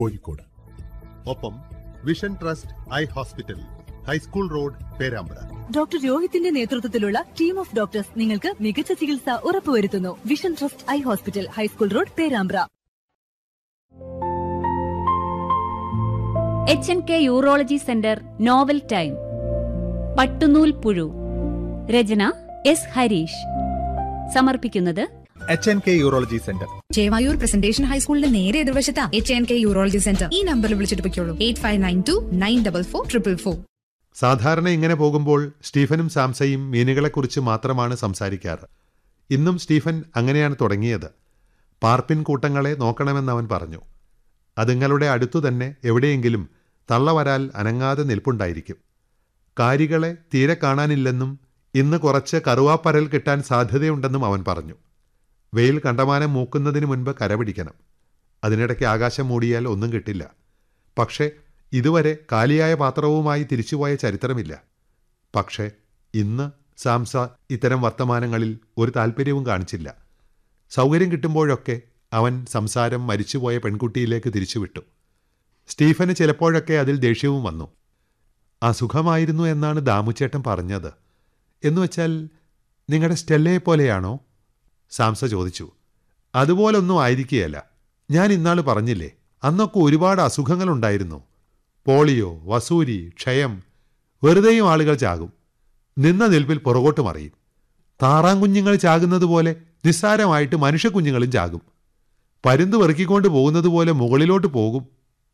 കോഴിക്കോട് ഒപ്പം vision trust eye hospital high school road Perambra doctor രോഹിത്തിന്റെ നേതൃത്വത്തിലുള്ള ടീം ഓഫ് ഡോക്ടേഴ്സ് നിങ്ങൾക്ക് മികച്ച ചികിത്സ ഉറപ്പുവരുത്തുന്നു vision trust eye hospital high school road Perambra H N K urology centre novel time Pattunool Puzhu രചന എസ് ഹരീഷ് സമർപ്പിക്കുന്നത് H N K urology centre Chevayur presentation ഹൈസ്കൂളിന്റെ നേരെ എതിർവശത്താ H N K urology centre ഈ നമ്പറിൽ വിളിച്ചിട്ട് പൊയ്ക്കോളൂ eight five nine two nine double four triple four സാധാരണ ഇങ്ങനെ പോകുമ്പോൾ സ്റ്റീഫനും സാംസയും മീനുകളെക്കുറിച്ച് മാത്രമാണ് സംസാരിക്കാറ് ഇന്നും സ്റ്റീഫൻ അങ്ങനെയാണ് തുടങ്ങിയത് പാർപ്പിൻ കൂട്ടങ്ങളെ നോക്കണമെന്ന് അവൻ പറഞ്ഞു അതുങ്ങളുടെ അടുത്തു തന്നെ എവിടെയെങ്കിലും തള്ളവരാൽ അനങ്ങാതെ നിൽപ്പുണ്ടായിരിക്കും കാരികളെ തീരെ കാണാനില്ലെന്നും ഇന്ന് കുറച്ച് കറുവാപ്പരൽ കിട്ടാൻ സാധ്യതയുണ്ടെന്നും അവൻ പറഞ്ഞു വെയിൽ കണ്ടമാനം മൂക്കുന്നതിന് മുൻപ് കരപിടിക്കണം അതിനിടയ്ക്ക് ആകാശം മൂടിയാൽ ഒന്നും കിട്ടില്ല പക്ഷേ ഇതുവരെ കാലിയായ പാത്രവുമായി തിരിച്ചുപോയ ചരിത്രമില്ല പക്ഷേ ഇന്ന് സാംസ ഇത്തരം വർത്തമാനങ്ങളിൽ ഒരു താല്പര്യവും കാണിച്ചില്ല സൗകര്യം കിട്ടുമ്പോഴൊക്കെ അവൻ സംസാരം മരിച്ചുപോയ പെൺകുട്ടിയിലേക്ക് തിരിച്ചുവിട്ടു സ്റ്റീഫന് ചിലപ്പോഴൊക്കെ അതിൽ ദേഷ്യവും വന്നു അസുഖമായിരുന്നു എന്നാണ് ദാമുച്ചേട്ടൻ പറഞ്ഞത് എന്നുവെച്ചാൽ നിങ്ങളുടെ സ്റ്റെല്ലയെ പോലെയാണോ സാംസ ചോദിച്ചു അതുപോലൊന്നും ആയിരിക്കുകയല്ല ഞാൻ ഇന്നാൾ പറഞ്ഞില്ലേ അന്നൊക്കെ ഒരുപാട് അസുഖങ്ങളുണ്ടായിരുന്നു പോളിയോ വസൂരി ക്ഷയം വെറുതെയും ആളുകൾ ചാകും നിന്ന നിൽപ്പിൽ പുറകോട്ട് മറിയും താറാങ്കുഞ്ഞുങ്ങൾ ചാകുന്നത് പോലെ നിസ്സാരമായിട്ട് മനുഷ്യക്കുഞ്ഞുങ്ങളും ചാകും പരുന്ത് വെറുക്കിക്കൊണ്ട് പോകുന്നത് പോലെ മുകളിലോട്ട് പോകും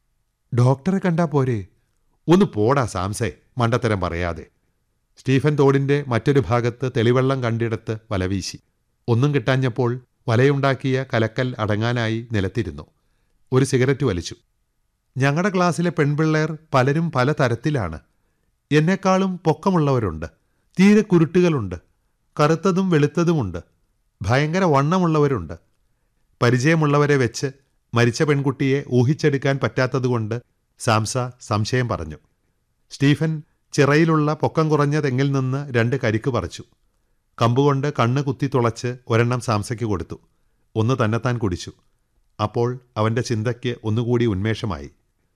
ഡോക്ടറെ കണ്ടാ പോരെ ഒന്ന് പോടാ സാംസേ മണ്ടത്തരം പറയാതെ സ്റ്റീഫൻ തോടിന്റെ മറ്റൊരു ഭാഗത്ത് തെളിവെള്ളം കണ്ടിടത്ത് വലവീശി ഒന്നും കിട്ടാഞ്ഞപ്പോൾ വലയുണ്ടാക്കിയ കലക്കൽ അടങ്ങാനായി നിലത്തിരുന്നു ഒരു സിഗരറ്റ് വലിച്ചു ഞങ്ങളുടെ ക്ലാസ്സിലെ പെൺപിള്ളേർ പലരും പല തരത്തിലാണ് എന്നെക്കാളും പൊക്കമുള്ളവരുണ്ട് തീരെ കുരുട്ടുകളുണ്ട് കറുത്തതും വെളുത്തതുമുണ്ട് ഭയങ്കര വണ്ണമുള്ളവരുണ്ട് പരിചയമുള്ളവരെ വെച്ച് മരിച്ച പെൺകുട്ടിയെ ഊഹിച്ചെടുക്കാൻ പറ്റാത്തതുകൊണ്ട് സാംസ സംശയം പറഞ്ഞു സ്റ്റീഫൻ ചിറയിലുള്ള പൊക്കം കുറഞ്ഞ തെങ്ങിൽ നിന്ന് രണ്ട് കരിക്ക് പറിച്ചു കമ്പുകൊണ്ട് കണ്ണ് കുത്തി തുളച്ച് ഒരെണ്ണം സാംസയ്ക്ക് കൊടുത്തു ഒന്ന് തന്നെത്താൻ കുടിച്ചു അപ്പോൾ അവന്റെ ചിന്തയ്ക്ക് ഒന്നുകൂടി ഉന്മേഷമായി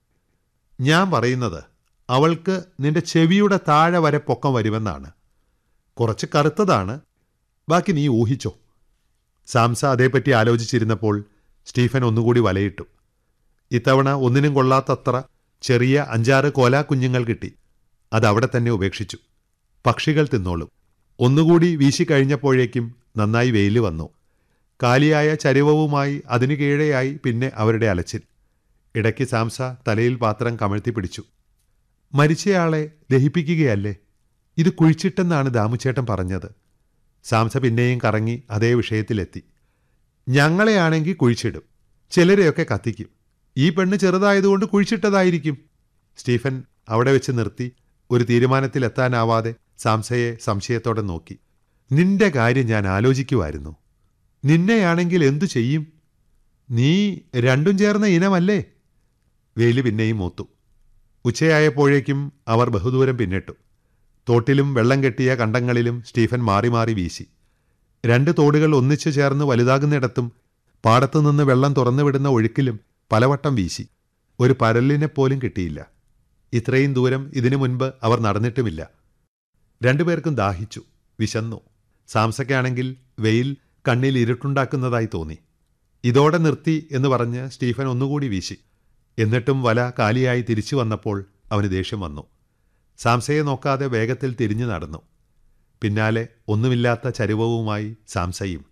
ഞാൻ പറയുന്നത് അവൾക്ക് നിന്റെ ചെവിയുടെ താഴെ വരെ പൊക്കം വരുമെന്നാണ് കുറച്ച് കറുത്തതാണ് ബാക്കി നീ ഊഹിച്ചോ സാംസ അതേപ്പറ്റി ആലോചിച്ചിരുന്നപ്പോൾ സ്റ്റീഫൻ ഒന്നുകൂടി വലയിട്ടു ഇത്തവണ ഒന്നിനും കൊള്ളാത്തത്ര ചെറിയ അഞ്ചാറ് കോലാ കുഞ്ഞുങ്ങൾ കിട്ടി അതവിടെ തന്നെ ഉപേക്ഷിച്ചു പക്ഷികൾ തിന്നോളും ഒന്നുകൂടി വീശിക്കഴിഞ്ഞപ്പോഴേക്കും നന്നായി വെയിൽ വന്നു കാലിയായ ചരിവവുമായി അതിനു കീഴെയായി പിന്നെ അവരുടെ അലച്ചിൽ ഇടയ്ക്ക് സാംസ തലയിൽ പാത്രം കമഴ്ത്തി പിടിച്ചു മരിച്ചയാളെ ദഹിപ്പിക്കുകയല്ലേ ഇത് കുഴിച്ചിട്ടെന്നാണ് ദാമുച്ചേട്ടൻ പറഞ്ഞത് സാംസ പിന്നെയും കറങ്ങി അതേ വിഷയത്തിലെത്തി ഞങ്ങളെയാണെങ്കിൽ കുഴിച്ചിടും ചിലരെയൊക്കെ കത്തിക്കും ഈ പെണ്ണ് ചെറുതായതുകൊണ്ട് കുഴിച്ചിട്ടതായിരിക്കും സ്റ്റീഫൻ അവിടെ വെച്ച് നിർത്തി ഒരു തീരുമാനത്തിലെത്താനാവാതെ സാംസയെ സംശയത്തോടെ നോക്കി നിന്റെ കാര്യം ഞാൻ ആലോചിക്കുമായിരുന്നു നിന്നെയാണെങ്കിൽ എന്തു ചെയ്യും നീ രണ്ടും ചേർന്ന ഇനമല്ലേ വെയില് പിന്നെയും മൂത്തു ഉച്ചയായപ്പോഴേക്കും അവർ ബഹുദൂരം പിന്നിട്ടു തോട്ടിലും വെള്ളം കെട്ടിയ കണ്ടങ്ങളിലും സ്റ്റീഫൻ മാറി മാറി വീശി രണ്ട് തോടുകൾ ഒന്നിച്ചു ചേർന്ന് വലുതാകുന്നിടത്തും പാടത്തുനിന്ന് വെള്ളം തുറന്നുവിടുന്ന ഒഴുക്കിലും പലവട്ടം വീശി ഒരു പരലിനെ പോലും കിട്ടിയില്ല ഇത്രയും ദൂരം ഇതിനു മുൻപ് അവർ നടന്നിട്ടുമില്ല രണ്ടുപേർക്കും ദാഹിച്ചു വിശന്നു സാംസയ്ക്കാണെങ്കിൽ വെയിൽ കണ്ണിൽ ഇരുട്ടുണ്ടാക്കുന്നതായി തോന്നി ഇതോടെ നിർത്തി എന്ന് പറഞ്ഞ് സ്റ്റീഫൻ ഒന്നുകൂടി വീശി എന്നിട്ടും വല കാലിയായി തിരിച്ചു വന്നപ്പോൾ അവന് ദേഷ്യം വന്നു സാംസയെ നോക്കാതെ വേഗത്തിൽ തിരിഞ്ഞു നടന്നു പിന്നാലെ ഒന്നുമില്ലാത്ത ചരിവവുമായി സാംസയും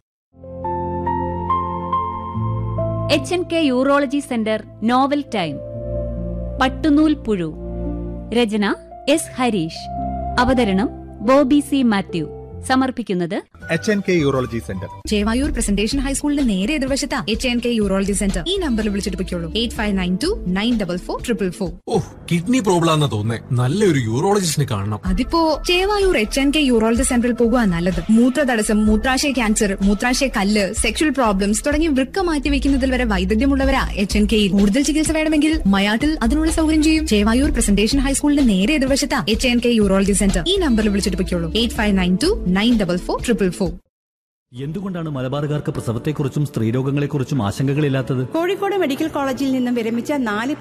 H N K urology centre novel time Pattunool Puzhu രചന എസ് ഹരീഷ് അവതരണം ബോബി സി മാത്യു സമർപ്പിക്കുന്നത് H N K urology centre Chevayur presentation ഹൈസ്കൂളിന്റെ നേരെ എതിർവശത്താ H N K urology centre ഈ നമ്പറിൽ വിളിച്ചിട്ട് പൊയ്ക്കോളൂ eight five nine two nine double four triple four ഓ കിഡ്നി പ്രോബ്ലം ആണെന്ന് തോന്നേ നല്ലൊരു യൂറോളജിസ്റ്റിനെ കാണണം അതിപ്പോ Chevayur H N K urology സെന്ററിൽ പോകുക നല്ലത് മൂത്രതടസ്സം മൂത്രാശയ ക്യാൻസർ മൂത്രാശയ കല്ല് സെക്ഷൽ പ്രോബ്ലംസ് തുടങ്ങി വൃക്ക മാറ്റി വെക്കുന്നതിൽ വരെ വൈദഗ്ധ്യമുള്ളവരാ എച്ച് എൻ കെ കൂടുതൽ ചികിത്സ വേണമെങ്കിൽ മയാട്ടിൽ അതിനുള്ള സൗകര്യം ചെയ്യും ചേവായൂർ പ്രസന്റേഷൻ ഹൈസ്കൂളിന്റെ നേരെ എതിർവശത്താ H N K urology centre ഈ നമ്പറിൽ വിളിച്ചിട്ട് പൊയ്ക്കോളൂ eight five nine two nine double four triple four എന്തുകൊണ്ടാണ് മലബാറുകാർക്ക് പ്രസവത്തെക്കുറിച്ചും സ്ത്രീരോഗങ്ങളെക്കുറിച്ചും ആശങ്കകളില്ലാത്തത് കോഴിക്കോട് മെഡിക്കൽ കോളേജിൽ നിന്നും വിരമിച്ച നാല്